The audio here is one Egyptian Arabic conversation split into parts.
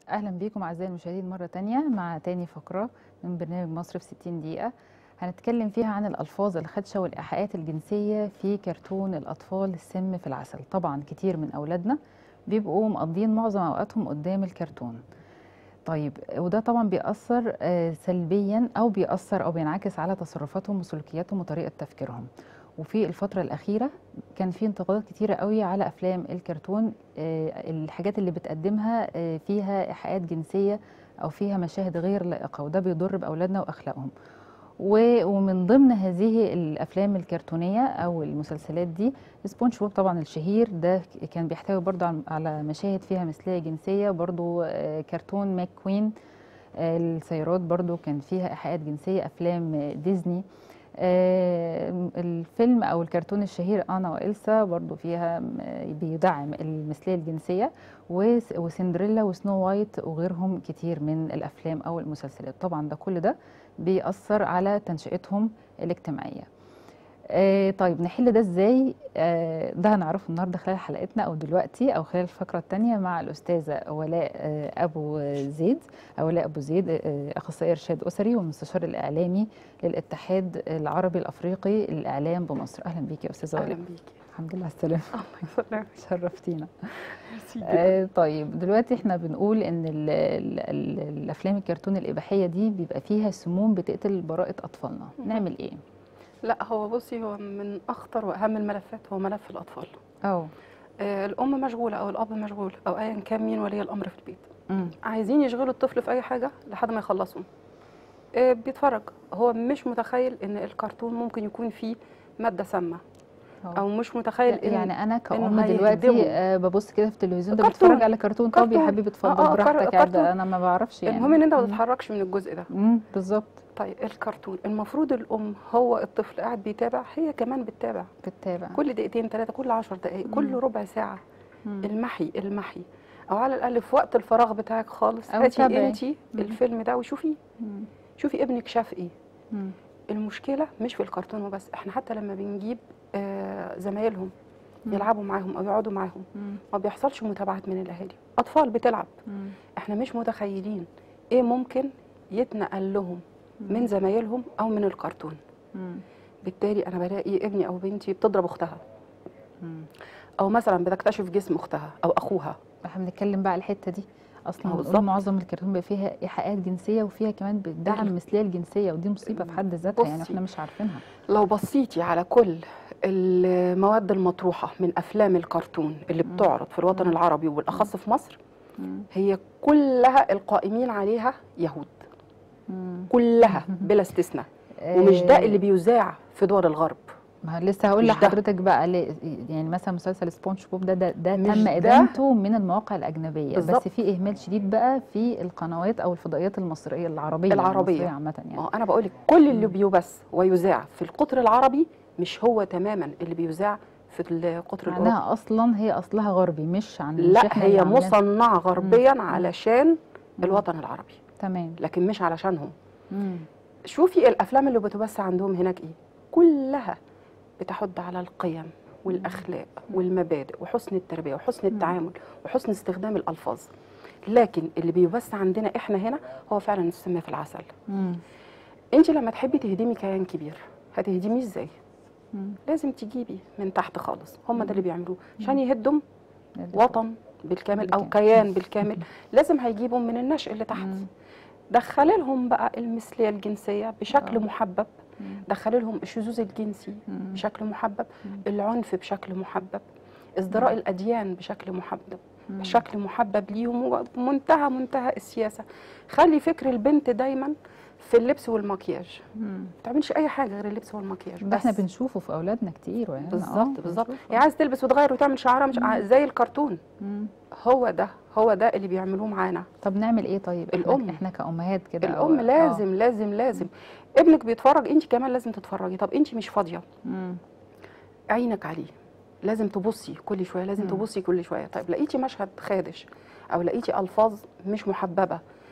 اهلا بيكم اعزائي المشاهدين مره تانية مع تاني فقره من برنامج مصر في 60 دقيقه هنتكلم فيها عن الالفاظ الخدشه والايحاءات الجنسيه في كرتون الاطفال السم في العسل طبعا كتير من اولادنا بيبقوا مقضيين معظم اوقاتهم قدام الكرتون طيب وده طبعا بيأثر آه، سلبيا او بيأثر او بينعكس على تصرفاتهم وسلوكياتهم وطريقه تفكيرهم وفي الفترة الأخيرة كان في انتقادات كتيرة قوي على أفلام الكرتون آه، الحاجات اللي بتقدمها آه، فيها إيحاءات جنسية أو فيها مشاهد غير لائقة وده بيضر بأولادنا وأخلاقهم و- ومن ضمن هذه الأفلام الكرتونية أو المسلسلات دي سبونج بوب طبعا الشهير ده كان بيحتوي برضه عن- على مشاهد فيها مثلية جنسية برضه آه، كرتون ماك كوين آه، السيارات برضه كان فيها إيحاءات جنسية أفلام آه، ديزني آه، الفيلم او الكرتون الشهير انا والسا برضو فيها م- بيدعم المثليه الجنسيه وس- وسندريلا وسنو وايت وغيرهم كتير من الافلام او المسلسلات طبعا ده كل ده بيأثر على تنشئتهم الاجتماعيه آه طيب نحل ده ازاي آه ده هنعرفه النهارده خلال حلقتنا او دلوقتي او خلال الفقره الثانيه مع الاستاذه ولاء آه ابو زيد ولاء ابو زيد آه اخصائي ارشاد اسري والمستشار الاعلامي للاتحاد العربي الافريقي للاعلام بمصر اهلا بيكي يا استاذه اهلا ولاء بيكي الحمد لله على السلامه الله يسلمك شرفتينا ميرسي جدا آه طيب دلوقتي احنا بنقول ان ال ال ال الافلام الكرتون الاباحيه دي بيبقى فيها سموم بتقتل براءه اطفالنا مهم. نعمل ايه لا هو بصي هو من اخطر واهم الملفات هو ملف الاطفال اه آه الام مشغوله او الاب مشغول او ايا كان مين ولي الامر في البيت أمم. عايزين يشغلوا الطفل في اي حاجه لحد ما يخلصوا آه بيتفرج هو مش متخيل ان الكرتون ممكن يكون فيه ماده سامه أه. او مش متخيل ان يعني انا كأم إنه دلوقتي هيهدموا. آه ببص كده في التلفزيون ده كرتون. بتفرج على كرتون طب يا كرتون. حبيبي اتفضل آه، آه، براحتك كر- عاد كرتون. انا ما بعرفش يعني المهم ان انت ما مم. تتحركش من الجزء ده امم بالظبط طيب الكرتون المفروض الام هو الطفل قاعد بيتابع هي كمان بتتابع بتتابع كل دقيقتين ثلاثه كل عشر دقائق كل مم. ربع ساعه مم. المحي المحي او على الاقل في وقت الفراغ بتاعك خالص أو هاتي تابعي. انت مم. الفيلم ده وشوفي مم. شوفي ابنك شاف ايه مم. المشكله مش في الكرتون وبس احنا حتى لما بنجيب آه زمايلهم مم. يلعبوا معاهم او يقعدوا معاهم مم. ما بيحصلش متابعات من الاهالي اطفال بتلعب مم. احنا مش متخيلين ايه ممكن يتنقل لهم من زمايلهم او من الكرتون مم. بالتالي انا بلاقي ابني او بنتي بتضرب اختها مم. او مثلا بتكتشف جسم اختها او اخوها احنا بنتكلم بقى على الحته دي اصلا ما هو بنقول بالظبط. معظم الكرتون بيبقى فيها ايحاءات جنسيه وفيها كمان بتدعم ال- المثليه الجنسيه ودي مصيبه في حد ذاتها يعني بصي. احنا مش عارفينها لو بصيتي على كل المواد المطروحه من افلام الكرتون اللي مم. بتعرض في الوطن مم. العربي وبالاخص في مصر مم. هي كلها القائمين عليها يهود مم. كلها بلا استثناء ومش ده آه، اللي بيذاع في دول الغرب ما لسه هقول مش ده. لحضرتك بقى ليه يعني مثلا مسلسل سبونج بوب ده ده, ده مش تم ده. ادانته من المواقع الاجنبيه بس بالظبط. في اهمال شديد بقى في القنوات او الفضائيات المصريه العربيه العربية. المصريه عامه يعني ما هو انا بقول لك كل اللي مم. بيبث ويذاع في القطر العربي مش هو تماما اللي بيذاع في القطر الاوروبي معناها اصلا هي اصلها غربي مش عن مش لا إحنا اللي هي عاملين- مصنعه غربيا علشان مم. الوطن العربي تمام لكن مش علشانهم مم. شوفي الافلام اللي بتبث عندهم هناك ايه كلها بتحض على القيم والاخلاق والمبادئ وحسن التربيه وحسن مم. التعامل وحسن استخدام الالفاظ لكن اللي بيبث عندنا احنا هنا هو فعلا السم في العسل مم. انت لما تحبي تهدمي كيان كبير هتهدميه ازاي مم. لازم تجيبي من تحت خالص هم مم. ده اللي بيعملوه عشان يهدم اللي- وطن بالكامل او بالكامل. كيان بالكامل لازم هيجيبوا من النشء اللي تحت مم. دخلي لهم بقى المثليه الجنسيه بشكل آه. محبب مم. دخلي لهم الشذوذ الجنسي مم. بشكل محبب مم. العنف بشكل محبب ازدراء مم. الاديان بشكل محبب مم. بشكل محبب ليهم ومنتهى منتهى السياسه خلي فكر البنت دايما في اللبس والمكياج مم. ما بتعملش اي حاجه غير اللبس والمكياج ده احنا بس. بنشوفه في اولادنا كتير يعني بالظبط بالظبط هي عايزه تلبس وتغير وتعمل شعرها مش ع- زي الكرتون هو ده هو ده اللي بيعملوه معانا طب نعمل ايه طيب إحنا- الأم. احنا كأمهات كده أو- الام آه. لازم لازم لازم ابنك بيتفرج انت كمان لازم تتفرجي طب انت مش فاضيه مم. عينك عليه لازم تبصي كل شويه لازم مم. تبصي كل شويه طيب لقيتي مشهد خادش او لقيتي الفاظ مش محببه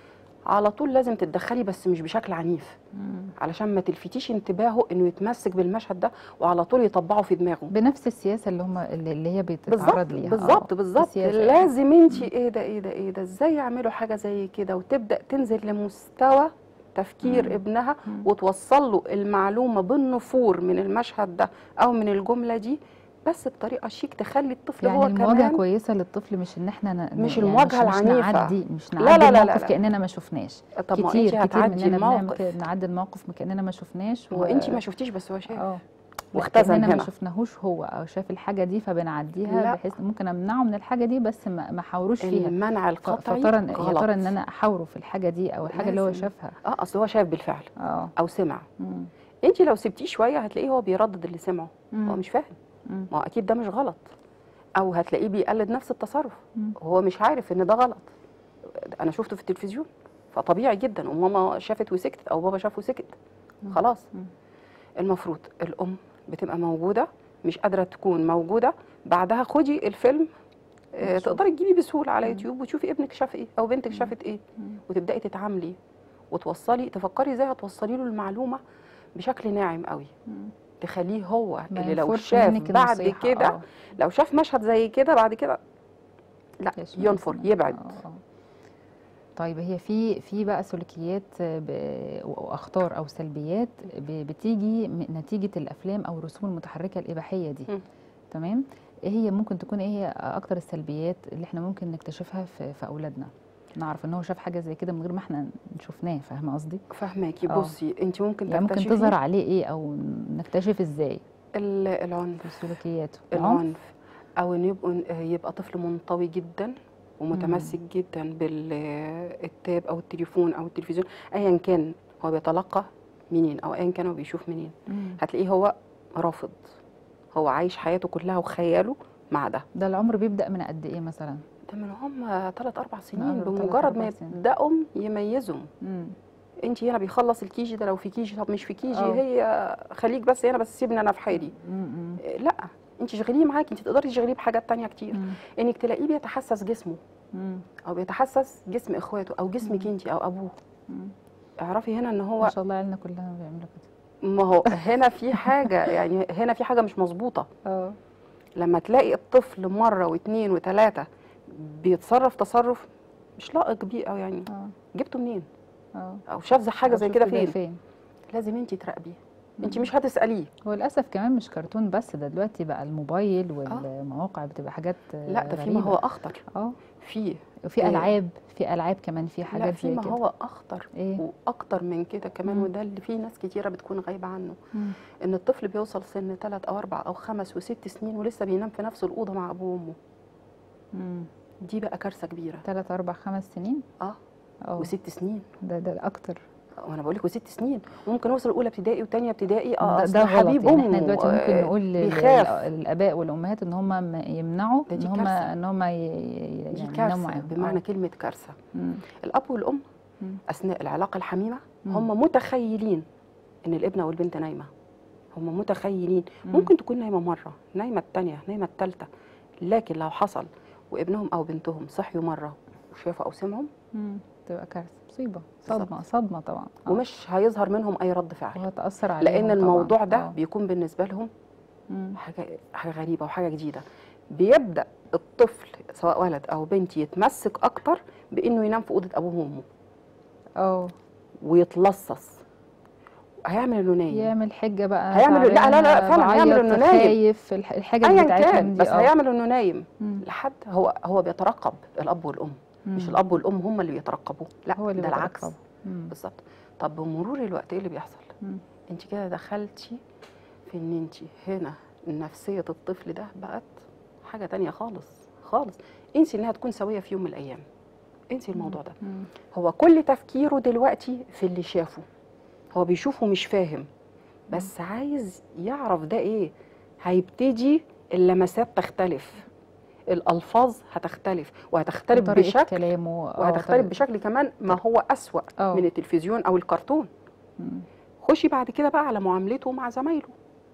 على طول لازم تتدخلي بس مش بشكل عنيف مم. علشان ما تلفتيش انتباهه انه يتمسك بالمشهد ده وعلى طول يطبعه في دماغه بنفس السياسه اللي هم اللي اللي هي بالظبط بتتعرض ليها بالظبط آه، بالظبط السياسة. لازم انت ايه ده ايه ده ايه ده ازاي يعملوا حاجه زي كده وتبدا تنزل لمستوى تفكير مم. ابنها مم. وتوصل له المعلومه بالنفور من المشهد ده او من الجمله دي بس بطريقه شيك تخلي الطفل يعني هو المواجهه كمان كويسه للطفل مش ان احنا ن... مش يعني المواجهة مش العنيفة. نعدي مش لا، نعدي لا، لا، الموقف لا. كاننا ما شفناش طب ما كتير انت كتير هتعدي مننا بنعمل الموقف كده نعدي الموقف كاننا ما شفناش هو انت ما شفتيش بس هو شاف اه واختزن كأننا هنا. ما شفناهوش هو او شاف الحاجه دي فبنعديها لا. بحيث ممكن امنعه من الحاجه دي بس ما ما احاوروش فيها المنع ف- القطعي فترى يا غلط ترى ان انا احاوره في الحاجه دي او الحاجه اللي هو لازم. شافها اه اصل هو شاف بالفعل اه او سمع مم. انت لو سبتيه شويه هتلاقيه هو بيردد اللي سمعه هو مم. مش فاهم مم. ما هو اكيد ده مش غلط او هتلاقيه بيقلد نفس التصرف مم. وهو مش عارف ان ده غلط انا شفته في التلفزيون فطبيعي جدا وماما شافت وسكتت او بابا شاف وسكت مم. خلاص مم. المفروض الام بتبقى موجوده مش قادره تكون موجوده بعدها خدي الفيلم آه، ونشوف. تقدري تجيبي بسهوله على مم. يوتيوب وتشوفي ابنك شاف ايه او بنتك شافت ايه مم. وتبداي تتعاملي وتوصلي تفكري ازاي هتوصلي له المعلومه بشكل ناعم قوي مم. تخليه هو ما اللي لو ينفرش شاف منك بعد النصيحة. كده آه. لو شاف مشهد زي كده بعد كده لا يسمع ينفر يسمع. يبعد آه، آه. طيب هي في في بقى سلوكيات ب- واخطار او سلبيات ب- بتيجي من نتيجه الافلام او الرسوم المتحركه الاباحيه دي مم. تمام ايه هي ممكن تكون ايه هي اكتر السلبيات اللي احنا ممكن نكتشفها في, في اولادنا نعرف ان هو شاف حاجه زي كده من غير ما احنا شفناه فاهمه قصدي فاهماكي آه. بصي انت ممكن يعني ممكن تكتشفي تظهر عليه ايه او نكتشف ازاي ال- العنف في سلوكياته العنف او ان يبقى يبقى طفل منطوي جدا ومتمسك جدا بالتاب او التليفون او التلفزيون ايا كان هو بيتلقى منين او ايا كان هو بيشوف منين مم. هتلاقيه هو رافض هو عايش حياته كلها وخياله مع ده ده العمر بيبدا من قد ايه مثلا ده من هم ثلاث اربع سنين أربع- تلات بمجرد ما أربع سنين. يبداوا يميزهم مم. انت هنا بيخلص الكيجي ده لو في كيجي طب مش في كيجي آه. هي خليك بس هنا بس سيبني انا في حالي مم. مم. إيه، لا انت شغليه معاكي انت تقدري تشغليه بحاجات تانية كتير مم. انك تلاقيه بيتحسس جسمه مم. او بيتحسس جسم اخواته او جسمك انت او ابوه مم. اعرفي هنا ان ما هو شاء الله عيالنا كلها بيعملوا كده ما هو هنا في حاجه يعني هنا في حاجه مش مظبوطه اه لما تلاقي الطفل مره واثنين وثلاثه بيتصرف تصرف مش لائق بيه او يعني اه جبته منين اه او شاف زي حاجه زي كده فين فين لازم انت تراقبيه انت مم. مش هتساليه هو للاسف كمان مش كرتون بس ده دلوقتي بقى الموبايل والمواقع بتبقى حاجات لا ده في ما غريبة. هو اخطر اه في وفي إيه. العاب في العاب كمان في لا حاجات في زي ما كده هو اخطر ايه واكتر من كده كمان مم. وده اللي فيه ناس كتيره بتكون غايبه عنه مم. ان الطفل بيوصل سن ثلاث او اربع او خمس وست سنين ولسه بينام في نفس الاوضه مع ابوه وامه مم. دي بقى كارثه كبيره تلات اربع خمس سنين اه اه وست سنين ده ده اكتر وانا بقول لك وست سنين ممكن يوصل اولى ابتدائي وثانيه ابتدائي اه ده, أصل ده غلط حبيب يعني احنا أمه، دلوقتي ممكن آه، نقول لل- بيخاف. لل- للاباء والامهات ان هم يمنعوا ده دي ان هم كارثة. ان هم ي- دي يعني يناموا كارثه معاهم بمعنى آه. كلمه كارثه مم. الاب والام مم. اثناء العلاقه الحميمه مم. هم متخيلين ان الابن او البنت نايمه هم متخيلين مم. ممكن تكون نايمه مره نايمه الثانيه نايمه الثالثه لكن لو حصل وابنهم او بنتهم صحيوا مره وشافوا او سمعوا مم. تبقى كارثه مصيبه بالظبط. صدمه صدمه طبعا آه. ومش هيظهر منهم اي رد فعل وهتاثر عليهم لان طبعاً. الموضوع ده آه. بيكون بالنسبه لهم مم. حاجه حاجه غريبه وحاجه جديده بيبدا الطفل سواء ولد او بنت يتمسك اكتر بانه ينام في اوضه ابوه وامه اه ويتلصص هيعمل انه نايم يعمل حجه بقى هيعمل- لا، لا، لا، تعبانة، فعلاً هيعمل بعيط، إنه نايم. خايف الح- الحاجه اللي ايا بتاعتهم كان دي بس آه. هيعمل انه نايم مم. لحد هو هو بيترقب الاب والام مش مم. الاب والام هم اللي بيترقبوه لا هو اللي ده العكس بيترقبه. مم. بالظبط طب بمرور الوقت ايه اللي بيحصل مم. انت كده دخلتي في ان انت هنا نفسيه الطفل ده بقت حاجه تانية خالص خالص انسي انها تكون سويه في يوم من الايام انسي الموضوع ده مم. هو كل تفكيره دلوقتي في اللي شافه هو بيشوفه مش فاهم بس عايز يعرف ده ايه هيبتدي اللمسات تختلف الالفاظ هتختلف وهتختلف طريقة بشكل كلامه آه، وهتختلف طريقة- بشكل كمان ما هو اسوا آه. من التلفزيون او الكرتون مم. خشي بعد كده بقى على معاملته مع زمايله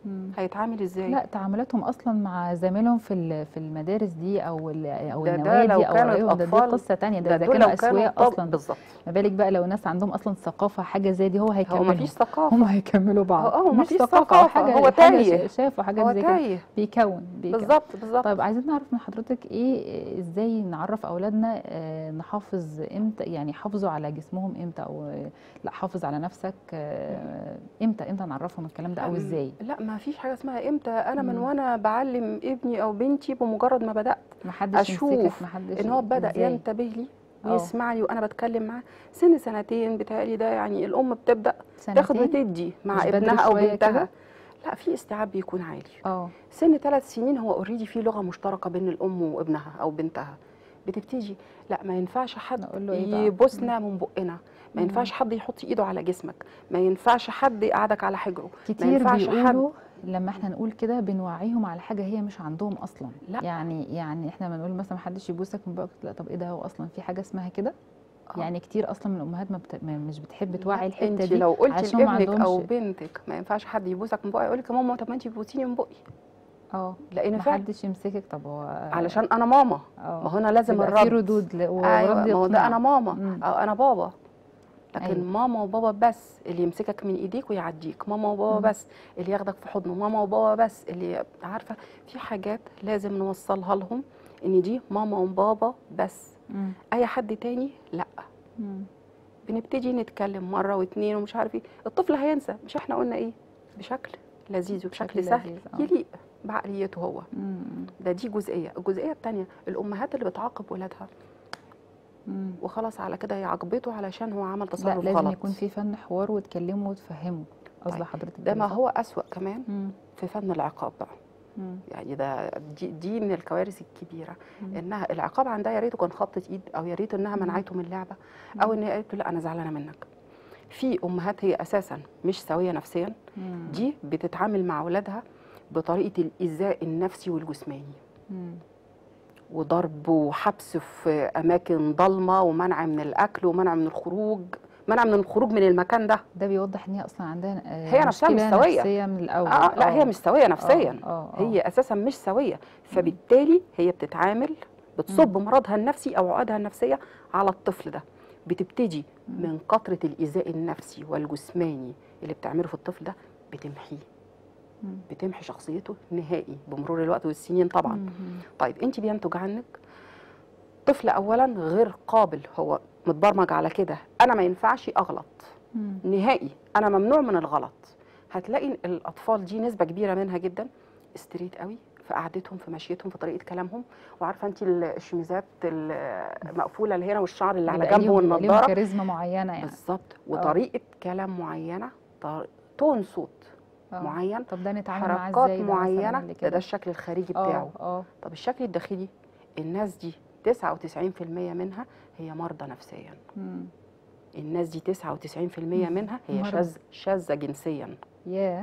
مم. هيتعامل ازاي لا تعاملاتهم اصلا مع زمايلهم في ال- في المدارس دي او ال- او ده- ده النوادي لو او كانت غيرهم ده دي أطفال، قصه تانية ده ده اذا دول كانوا لو كانوا اسوياء طب- اصلا بالظبط ما بالك بقى لو ناس عندهم اصلا ثقافه حاجه زي دي هو هو هيكملهم مفيش ثقافه هم هيكملوا بعض هو- هو مش مفيش ثقافه ثقافة، حاجه هو حاجة تايه. شافوا حاجات هو زي كده تايه بيكون بيكون بالظبط بالظبط طيب عايزين نعرف من حضرتك ايه ازاي نعرف اولادنا آه، نحافظ امتى يعني حافظوا على جسمهم امتى او آه، لا حافظ على نفسك آه، امتى امتى نعرفهم الكلام ده او لا، ازاي لا ما فيش حاجه اسمها امتى انا من مم. وانا بعلم ابني او بنتي بمجرد ما بدات محدش أشوف يمسكك محدش ان هو بدا إزاي؟ ينتبه لي آه. ويسمع لي وانا بتكلم معاه سن سنتين بتهيألي ده يعني الام بتبدا تاخد سنتين وتدي مع مش بدري ابنها او شوية بنتها كده؟ لا في استيعاب بيكون عالي اه سن ثلاث سنين هو اوريدي في لغه مشتركه بين الام وابنها او بنتها بتبتدي لا ما ينفعش حد نقول له إيه بقى؟ يبوسنا من بقنا ما مم. ينفعش حد يحط ايده على جسمك ما ينفعش حد يقعدك على حجره ما كتير ينفعش حد بيقولوا لما احنا نقول كده بنوعيهم على حاجه هي مش عندهم اصلا لا. يعني يعني احنا بنقول مثلا محدش يبوسك من بقك لا طب ايه ده هو اصلا في حاجه اسمها كده آه. يعني كتير اصلا من الامهات ما, بت... ما مش بتحب توعي لا، الحته انت دي لو قلتي عشان ما لابنك او عندهمش- بنتك ما ينفعش حد يبوسك من بقي يقول لك يا ماما طب ما انت بتبوسيني من بقي اه لان فعلا محدش يمسكك طب هو علشان انا ماما اه ما هو انا لازم يبقى في الرد ردود ل... ورد ايوه ما هو ده يقنع. انا ماما مم. او انا بابا لكن أيوة. أيوة. ماما وبابا بس اللي يمسكك من ايديك ويعديك ماما وبابا مم. بس اللي ياخدك في حضنه ماما وبابا بس اللي عارفه في حاجات لازم نوصلها لهم ان دي ماما وبابا بس مم. اي حد تاني لا مم. بنبتدي نتكلم مره واتنين ومش عارف ايه الطفل هينسى مش احنا قلنا ايه بشكل لذيذ وبشكل بشكل سهل لذيذ، آه. يليق بعقليته هو مم. ده دي جزئيه الجزئيه الثانيه الامهات اللي بتعاقب ولادها مم. وخلاص على كده هي عاقبته علشان هو عمل لا تصرف لازم غلط يكون في فن حوار وتكلمه وتفهمه قصد طيب، حضرتك ده كده ما صح؟ هو أسوأ كمان مم. في فن العقاب بقى مم. يعني ده دي, دي من الكوارث الكبيره مم. انها العقاب عندها يا ريته كان خبطه ايد او يا ريت انها مم. منعته من اللعبه او ان هي قالت له لا انا زعلانه منك في امهات هي اساسا مش سويه نفسيا مم. دي بتتعامل مع اولادها بطريقه الايذاء النفسي والجسماني مم. وضرب وحبس في اماكن ضلمه ومنع من الاكل ومنع من الخروج منع من الخروج من المكان ده ده بيوضح ان هي اصلا عندها آه، هي نفسها مش مشكلة سوية. نفسيه من الاول اه لا هي مش سويه نفسيا آه، آه، آه. هي اساسا مش سويه فبالتالي هي بتتعامل بتصب مرضها النفسي او عقدها النفسيه على الطفل ده بتبتدي مم. من كثره الايذاء النفسي والجسماني اللي بتعمله في الطفل ده بتمحيه مم. بتمحي شخصيته نهائي بمرور الوقت والسنين طبعا مم. طيب انت بينتج عنك طفل اولا غير قابل هو متبرمج على كده انا ما ينفعش اغلط مم. نهائي انا ممنوع من الغلط هتلاقي الاطفال دي نسبه كبيره منها جدا استريت قوي في قعدتهم في مشيتهم في طريقه كلامهم وعارفه انت الشميزات المقفوله اللي هنا والشعر اللي على بيبقى جنبه ليهم- بيبقى ليهم والنضاره كاريزما معينه يعني بالظبط وطريقه كلام معينه طر- تون صوت آه. معين طب ده نتعامل معاه حركات ازاي بقى مثلاً معينه اللي ده, كده؟ ده الشكل الخارجي آه، بتاعه اه طب الشكل الداخلي الناس دي 99% منها هي مرضى نفسيا مم. الناس دي 99% مم. منها هي مرضى. شاذ شاذه جنسيا ياه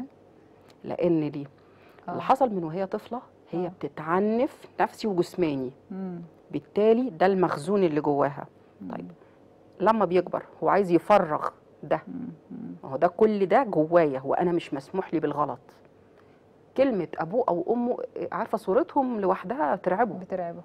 لان دي آه. اللي حصل من وهي طفله هي آه. بتتعنف نفسي وجسماني مم. بالتالي ده المخزون اللي جواها طيب لما بيكبر هو عايز يفرغ ده مم. مم. ما هو ده كل ده جوايا وانا مش مسموح لي بالغلط كلمه ابوه او امه عارفه صورتهم لوحدها ترعبه بترعبه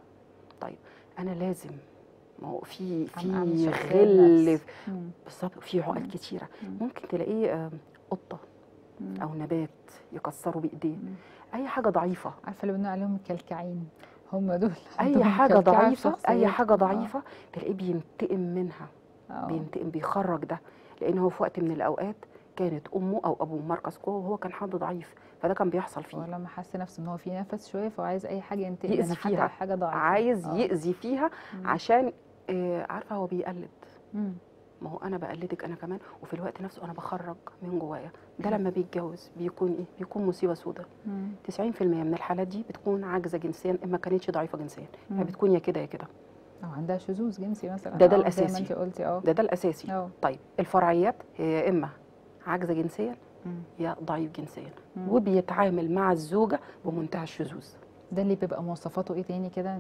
انا لازم ما هو في عم- عم في شخصية غل النفس. مم. بالظبط في عقد كتيره مم. ممكن تلاقيه آه، قطه مم. او نبات يكسروا بايديه مم. اي حاجه ضعيفه عارفه اللي بنقول عليهم الكلكعين هم دول اي عندهم حاجه كلكعة في ضعيفه اي شخصيتهم. حاجه آه. ضعيفه تلاقيه بينتقم منها آه. بينتقم بيخرج ده لان هو في وقت من الاوقات كانت امه او ابوه مركز قوه وهو كان حد ضعيف فده كان بيحصل فيه ولما حس نفسه ان هو في نفس شويه فهو عايز اي حاجه ينتقم يأذي منها حتى فيها. حاجه ضعيفه عايز آه. يأذي فيها مم. عشان آه، عارفه هو بيقلد مم. ما هو انا بقلدك انا كمان وفي الوقت نفسه انا بخرج من جوايا ده مم. لما بيتجوز بيكون ايه بيكون مصيبه سوداء مم. 90% من الحالات دي بتكون عاجزه جنسيا ما كانتش ضعيفه جنسيا مم. يعني بتكون يا كده يا كده او عندها شذوذ جنسي مثلا ده- ده آه، زي الأساسي. ما انت قلتي اه ده ده الاساسي اه طيب الفرعيات هي يا اما عاجزه جنسيا مم. يا ضعيف جنسيا مم. وبيتعامل مع الزوجه بمنتهى الشذوذ ده اللي بيبقى مواصفاته ايه تاني كده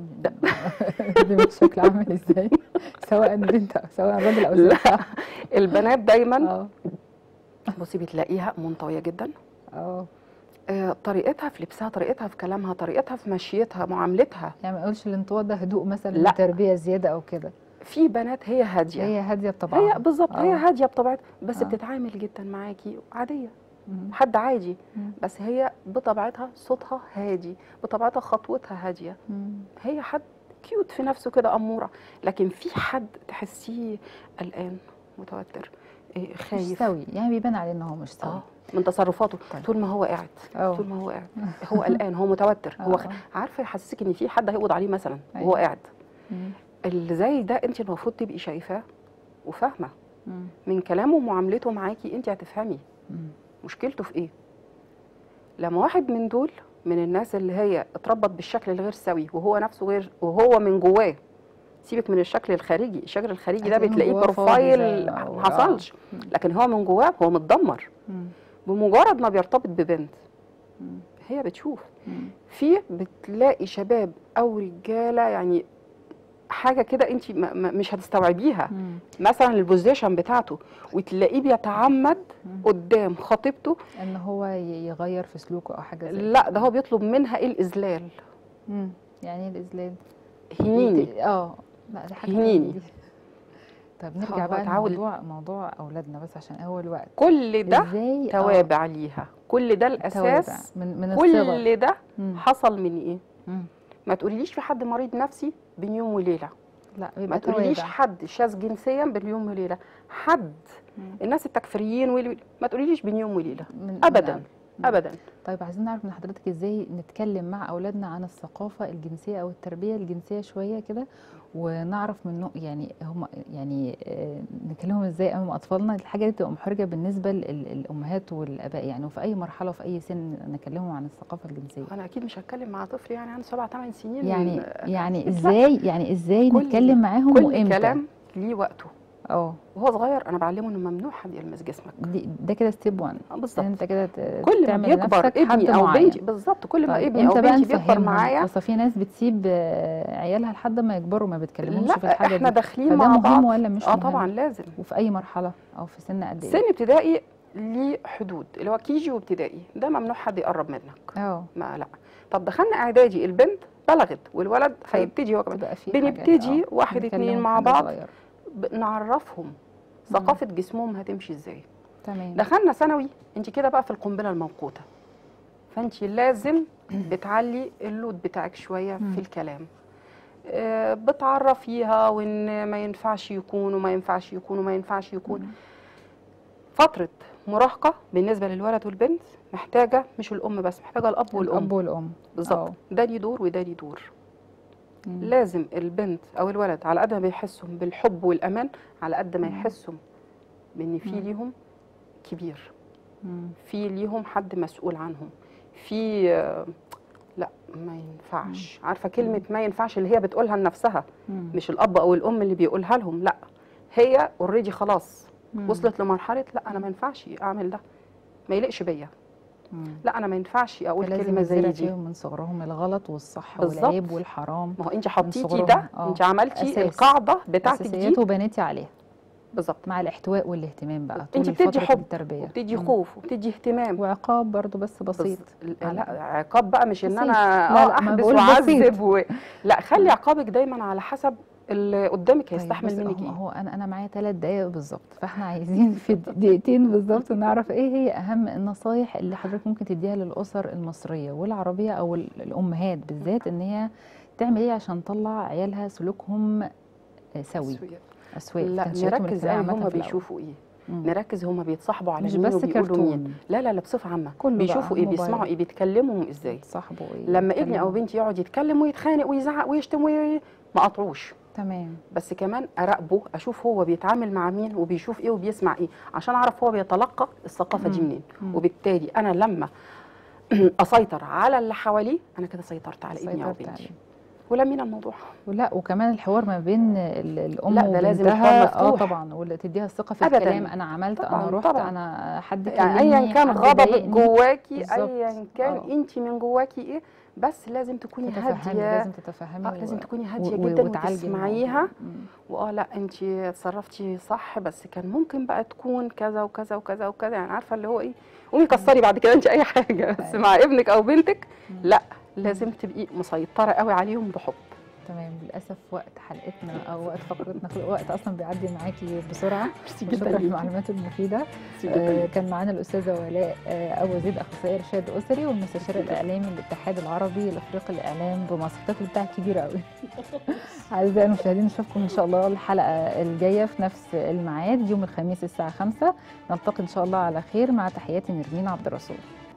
بيبقى الشكل عامل ازاي سواء بنت سواء راجل او لا. ست البنات دايما اه بصي بتلاقيها منطويه جدا اه آه، طريقتها في لبسها طريقتها في كلامها طريقتها في مشيتها معاملتها يعني ما اقولش الانطواء ده هدوء مثلا لا. وتربيه زياده او كده في بنات هي هاديه هي هاديه بطبعها هي بالظبط هي آه. هاديه بطبيعتها بس آه. بتتعامل جدا معاكي عاديه مم. حد عادي مم. بس هي بطبيعتها صوتها هادي بطبيعتها خطوتها هاديه مم. هي حد كيوت في نفسه كده اموره لكن في حد تحسيه قلقان متوتر إيه، مش خايف سوي يعني بيبان عليه ان هو مش سوي اه من تصرفاته طيب. طول ما هو قاعد اه طول ما هو قاعد هو قلقان هو متوتر هو خ... آه. عارفه يحسسك ان في حد هيقبض عليه مثلا وهو أيوة. قاعد مم. اللي زي ده انت المفروض تبقي شايفاه وفاهمه مم. من كلامه ومعاملته معاكي انت هتفهمي مم. مشكلته في ايه لما واحد من دول من الناس اللي هي اتربط بالشكل الغير سوي وهو نفسه غير وهو من جواه سيبك من الشكل الخارجي الشكل الخارجي ده هتلاقيه من بتلاقيه جواه فاضي بروفايل زي ما هو. ما حصلش مم. لكن هو من جواه هو متدمر مم. بمجرد ما بيرتبط ببنت مم. هي بتشوف مم. في بتلاقي شباب او رجاله يعني حاجه كده انت مش هتستوعبيها مم. مثلا البوزيشن بتاعته وتلاقيه بيتعمد مم. قدام خطيبته ان هو ي- يغير في سلوكه او حاجه زي لا ده هو بيطلب منها ايه الاذلال مم. يعني ايه الاذلال هنيني اه لا دي حاجه هنيني. تانية دي. طب نرجع هو بقى اتعود- لموضوع موضوع اولادنا بس عشان اول وقت كل ده ازاي آه، توابع ليها كل ده توابع الاساس من من الصغر كل ده مم. حصل من ايه مم. ما تقوليليش في حد مريض نفسي بين يوم وليله لا ما بيبقى تقوليليش توابع حد شاذ جنسيا بين يوم وليله حد مم. الناس التكفيريين ويلي ويلي. ما تقوليليش بين يوم وليله من من ابدا قبل. مم. ابدا طيب عايزين نعرف من حضرتك ازاي نتكلم مع اولادنا عن الثقافه الجنسيه او التربيه الجنسيه شويه كده ونعرف منه يعني هم يعني آه، نكلمهم ازاي امام اطفالنا الحاجه دي بتبقى محرجه بالنسبه للامهات والاباء يعني وفي اي مرحله وفي اي سن نكلمهم عن الثقافه الجنسيه انا اكيد مش هتكلم مع طفل يعني عنده سبع ثمان سنين يعني آه، يعني لا، ازاي يعني ازاي كل- نتكلم معاهم كل وامتى كلام ليه وقته اه وهو صغير انا بعلمه انه ممنوع حد يلمس جسمك دي- ده كده ستيب 1 آه، بالظبط انت كده ت- كل ما تعمل بيكبر لنفسك حد ابني او معين. بنتي بالظبط كل ما طيب ابني او امتى بقى بنتي بيكبر نفهمهم؟ معايا اصل في ناس بتسيب آه، عيالها لحد ما يكبروا ما بتكلمهمش في لا الحاجه احنا دي داخلين فده مع مهم بعض ولا مش اه مهم؟ طبعا لازم وفي اي مرحله او في سن قد ايه سن ابتدائي ليه حدود اللي هو كيجي وابتدائي ده ممنوع حد يقرب منك اه ما لا طب دخلنا اعدادي البنت بلغت والولد هيبتدي هو كمان تبقى في بنبتدي حاجات، آه، واحد اتنين نكلمهم مع حاجة بعض صغيرة. ب- نعرفهم ثقافه جسمهم هتمشي ازاي تمام دخلنا ثانوي انت كده بقى في القنبله الموقوته فانت لازم بتعلي اللود بتاعك شويه مم. في الكلام آه، بتعرفيها وان ما ينفعش يكون وما ينفعش يكون وما ينفعش يكون مم. فتره مراهقه بالنسبه للولد والبنت محتاجه مش الام بس محتاجه الاب والام الاب والام بالظبط آه. ده ليه دور وده ليه دور مم. لازم البنت او الولد على قد ما بيحسوا بالحب والامان على قد ما مم. يحسوا بان في مم. ليهم كبير مم. في ليهم حد مسؤول عنهم في آه، لا ما ينفعش عارفه كلمه ما ينفعش اللي هي بتقولها لنفسها مم. مش الاب او الام اللي بيقولها لهم لا هي اوريدي خلاص مم. وصلت لمرحله لا انا ما ينفعش اعمل ده ما يليقش بيا مم. لا انا ما ينفعش اقول فلازم كلمه زي يتزرع دي فيهم من صغرهم الغلط والصح بالظبط. والعيب والحرام ما هو انت حطيتي صغرهم، ده آه. انت عملتي أساس. القاعده بتاعتك دي اساسيات وبنيتي عليها بالظبط مع الاحتواء والاهتمام بقى طول انت بتدي فترة حب التربيه وبتدي مم. خوف وبتدي اهتمام وعقاب برضو بس بسيط بس- على- لا عقاب بقى مش ان بسيط. انا لا، اه لا، ما احبس بقول واعذب بسيط. و... لا خلي عقابك دايما على حسب اللي قدامك طيب هيستحمل بص، منك هو, ايه هو انا انا معايا ثلاث دقائق بالظبط فاحنا عايزين في دقيقتين بالظبط نعرف ايه هي اهم النصايح اللي حضرتك ممكن تديها للاسر المصريه والعربيه او ال- الامهات بالذات ان هي تعمل ايه عشان تطلع عيالها سلوكهم آه، سوي سوية. اسوي لا تنشئتهم نركز الاجتماعية قوي عامة هم في الأول. بيشوفوا ايه مم. نركز هم بيتصاحبوا على مش مين بس وبيقولوا مين كرتون لا لا لا بصفه عامه كله بقى بيشوفوا ايه موبايل. بيسمعوا ايه بيتكلموا ازاي صاحبه ايه لما ابني او يتكلموا. بنتي يقعد يتكلم ويتخانق ويزعق ويشتم وي... ما قطعوش تمام بس كمان اراقبه اشوف هو بيتعامل مع مين وبيشوف ايه وبيسمع ايه عشان اعرف هو بيتلقى الثقافه دي مم. منين مم. وبالتالي انا لما اسيطر على اللي حواليه انا كده سيطرت على ابني او سيطرت بنتي عليه. ولمينا الموضوع ولا وكمان الحوار ما بين ال- الام لا، ده لازم وبنتها الحوار اه مفتوح. طبعا واللي تديها الثقه في أبداً. الكلام انا عملت انا طبعاً، رحت طبعاً. انا حد يعني ايا كلمني، كان حد غضبك ضايقني. جواكي بالظبط. ايا كان آه. انت من جواكي ايه بس لازم تكوني تتفهمي هاديه لازم تتفهمي آه لازم و- تكوني و- هاديه و- جدا وتعالجي وتسمعيها الموضوع. مم. واه لا انت اتصرفتي صح بس كان ممكن بقى تكون كذا وكذا وكذا وكذا يعني عارفه اللي هو ايه قومي كسري بعد كده انت اي حاجه بس أيوة. مع ابنك او بنتك مم. لا لازم تبقي مسيطره قوي عليهم بحب تمام للاسف وقت حلقتنا او وقت فقرتنا الوقت اصلا بيعدي معاكي بسرعه ميرسي شكرا جدا ليكي. للمعلومات المفيده ميرسي جدا آه، ليكي. كان معانا الاستاذه ولاء آه، ابو زيد اخصائي ارشاد اسري والمستشار الاعلامي للاتحاد العربي الافريقي للاعلام بمصر الطفل بتاعك كبير قوي اعزائي المشاهدين نشوفكم ان شاء الله الحلقه الجايه في نفس الميعاد يوم الخميس الساعه 5 نلتقي ان شاء الله على خير مع تحياتي نرمين عبد الرسول